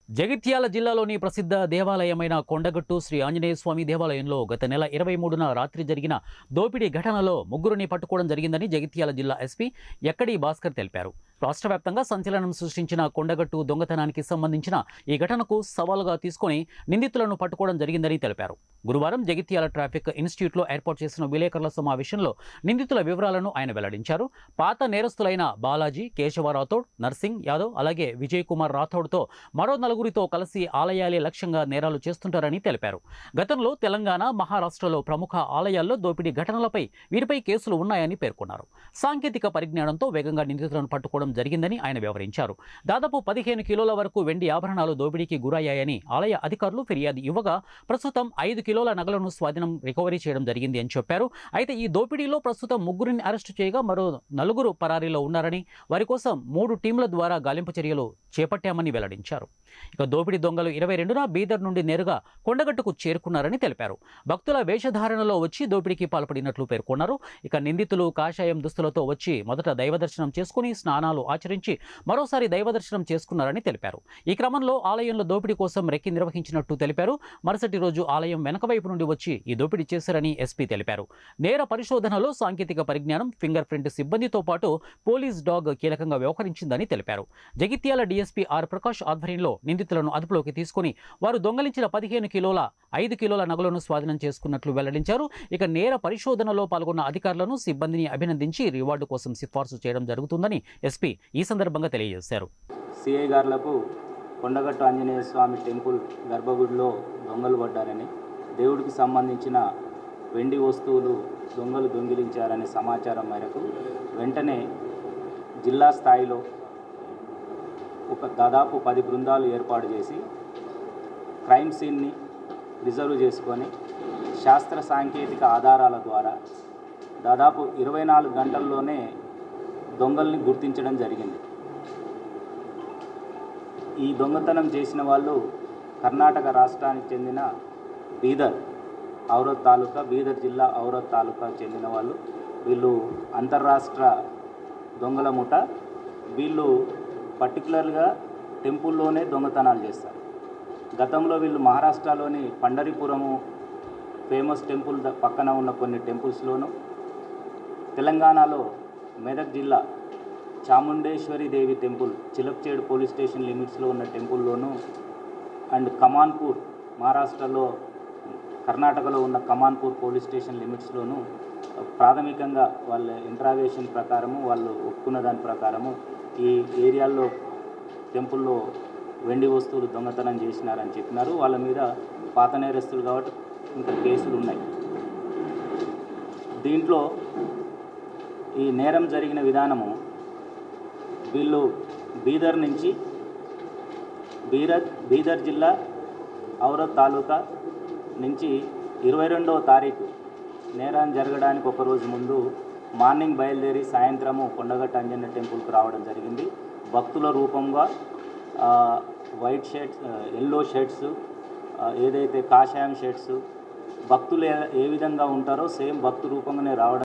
జగిత్యాల జిల్లాలోని ప్రసిద్ధ దేవాలయమైన కొండగట్టు శ్రీ ఆంజనేయ స్వామి దేవాలయంలో గత నెల ఇరవై మూడున రాత్రి జరిగిన దోపిడీ ఘటనలో ముగ్గురిని పట్టుకోవడం జరిగిందని జగిత్యాల జిల్లా ఎస్పీ ఎక్కడి భాస్కర్ తెలిపారు రాష్ట్ర వ్యాప్తంగా సంచలనం సృష్టించిన కొండగట్టు దొంగతనానికి సంబంధించిన ఈ ఘటనకు సవాలుగా తీసుకొని నిందితులను పట్టుకోవడం జరిగిందని తెలిపారు గురువారం జగిత్యాల ట్రాఫిక్ ఇన్స్టిట్యూట్లో ఏర్పాటు చేసిన విలేకరుల సమావేశంలో నిందితుల వివరాలను ఆయన వెల్లడించారు పాత నేరస్తులైన బాలాజీ కేశవ రాథోడ్ నర్సింగ్ యాదవ్ అలాగే విజయ్ కుమార్ రాథోడ్తో మరో నలుగురితో కలిసి ఆలయాలే లక్ష్యంగా నేరాలు చేస్తుంటారని తెలిపారు గతంలో తెలంగాణ మహారాష్ట్రలో ప్రముఖ ఆలయాల్లో దోపిడీ ఘటనలపై వీరిపై కేసులు ఉన్నాయని పేర్కొన్నారు సాంకేతిక పరిజ్ఞానంతో వేగంగా నిందితులను పట్టుకోవడం జరిగిందని ఆయన వివరించారు దాదాపు పదిహేను కిలోల వరకు వెండి ఆభరణాలు దోపిడీకి గురయ్యాయని ఆలయ అధికారులు ఫిర్యాదు ఇవ్వగా ప్రస్తుతం ఐదు కిలోల నగలను స్వాధీనం రికవరీ చేయడం జరిగింది అని చెప్పారు అయితే ఈ దోపిడీలో ప్రస్తుతం ముగ్గురిని అరెస్టు చేయగా మరో నలుగురు పరారీలో ఉన్నారని వారి కోసం మూడు టీంల ద్వారా గాలింపు చర్యలు చేపట్టామని వెల్లడించారు ఇక దోపిడీ దొంగలు ఇరవై రెండున బీదర్ నుండి నేరుగా కొండగట్టుకు చేరుకున్నారని తెలిపారు భక్తుల వేషధారణలో వచ్చి దోపిడీకి పాల్పడినట్లు పేర్కొన్నారు ఇక నిందితులు కాషాయం దుస్తులతో వచ్చి మొదట దైవదర్శనం చేసుకుని స్నానాలు ఆచరించి మరోసారి దైవదర్శనం చేసుకున్నారని తెలిపారు ఈ క్రమంలో ఆలయంలో దోపిడీ కోసం రెక్కి నిర్వహించినట్టు తెలిపారు మరుసటి రోజు ఆలయం వెనక వైపు నుండి వచ్చి ఈ దోపిడీ చేశారని ఎస్పీ తెలిపారు నేర పరిశోధనలో సాంకేతిక పరిజ్ఞానం ఫింగర్ ప్రింట్ సిబ్బందితో పాటు పోలీస్ డాగ్ కీలకంగా వ్యవహరించిందని తెలిపారు జగిత్యాల డీఎస్పీ ఆర్ ప్రకాష్ ఆధ్వర్యంలో నిందితులను అదుపులోకి తీసుకుని వారు దొంగలించిన పదిహేను కిలోల ఐదు కిలోల నగలను స్వాధీనం చేసుకున్నట్లు వెల్లడించారు ఇక నేర పరిశోధనలో పాల్గొన్న అధికారులను సిబ్బందిని అభినందించి రివార్డు కోసం సిఫార్సు చేయడం జరుగుతుందని ఎస్పీ ఈ సందర్భంగా తెలియజేశారు సిఐ గారులకు కొండగట్టు ఆంజనేయ స్వామి టెంపుల్ గర్భగుడిలో దొంగలు పడ్డారని దేవుడికి సంబంధించిన వెండి వస్తువులు దొంగలు దొంగిలించారనే సమాచారం మేరకు వెంటనే జిల్లా స్థాయిలో ఒక దాదాపు పది బృందాలు ఏర్పాటు చేసి క్రైమ్ సీన్ని రిజర్వ్ చేసుకొని శాస్త్ర సాంకేతిక ఆధారాల ద్వారా దాదాపు ఇరవై నాలుగు గంటల్లోనే దొంగల్ని గుర్తించడం జరిగింది ఈ దొంగతనం చేసిన వాళ్ళు కర్ణాటక రాష్ట్రానికి చెందిన బీదర్ ఔరత్ తాలూకా బీదర్ జిల్లా ఔరత్ తాలూకా చెందిన వాళ్ళు వీళ్ళు అంతర్రాష్ట్ర దొంగల ముఠ వీళ్ళు పర్టికులర్గా టెంపుల్లోనే దొంగతనాలు చేస్తారు గతంలో వీళ్ళు మహారాష్ట్రలోని పండరిపురము ఫేమస్ టెంపుల్ ద- పక్కన ఉన్న కొన్ని టెంపుల్స్లోను తెలంగాణలో మెదక్ జిల్లా Chamundeshwari Devi temple Chilapchedu police station లిమిట్స్లో ఉన్న టెంపుల్లోను అండ్ కమాన్పూర్ మహారాష్ట్రలో కర్ణాటకలో ఉన్న కమాన్పూర్ పోలీస్ స్టేషన్ లిమిట్స్లోను ప్రాథమికంగా వాళ్ళ ఇంట్రాగేషన్ ప్రకారము వాళ్ళు ఒప్పుకున్న దాని ప్రకారము ఈ ఏరియాల్లో టెంపుల్లో వెండి వస్తువులు దొంగతనం చేసినారని చెప్పినారు వాళ్ళ మీద పాత నేరస్తులు కాబట్టి ఇంకా కేసులు ఉన్నాయి దీంట్లో ఈ నేరం జరిగిన విధానము వీళ్ళు బీదర్ నుంచి బీరత్ బీదర్ జిల్లా ఔరత్ తాలూకా నుంచి ఇరవై రెండవ తారీఖు నేరం జరగడానికి ఒక రోజు ముందు మార్నింగ్ బయలుదేరి సాయంత్రము కొండగట్ట అంజన్న టెంపుల్కి రావడం జరిగింది భక్తుల రూపంగా ఆ, వైట్ షర్ట్స్ ఎల్లో షర్ట్స్ ఆ, ఏదైతే కాషాయం షర్ట్స్ భక్తులు ఏ ఏ విధంగా ఉంటారో సేమ్ భక్తు రూపంగానే రావడం